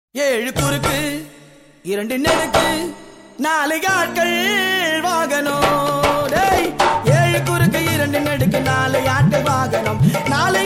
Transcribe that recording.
ஏழு குறுக்கு இரண்டு நெருக்கு நாலு ஆட்கள் வாகனம் டேய் ஏழு குறுக்கு இரண்டு நெடுக்கு நாலு ஆட்கள் வாகனம் நாலு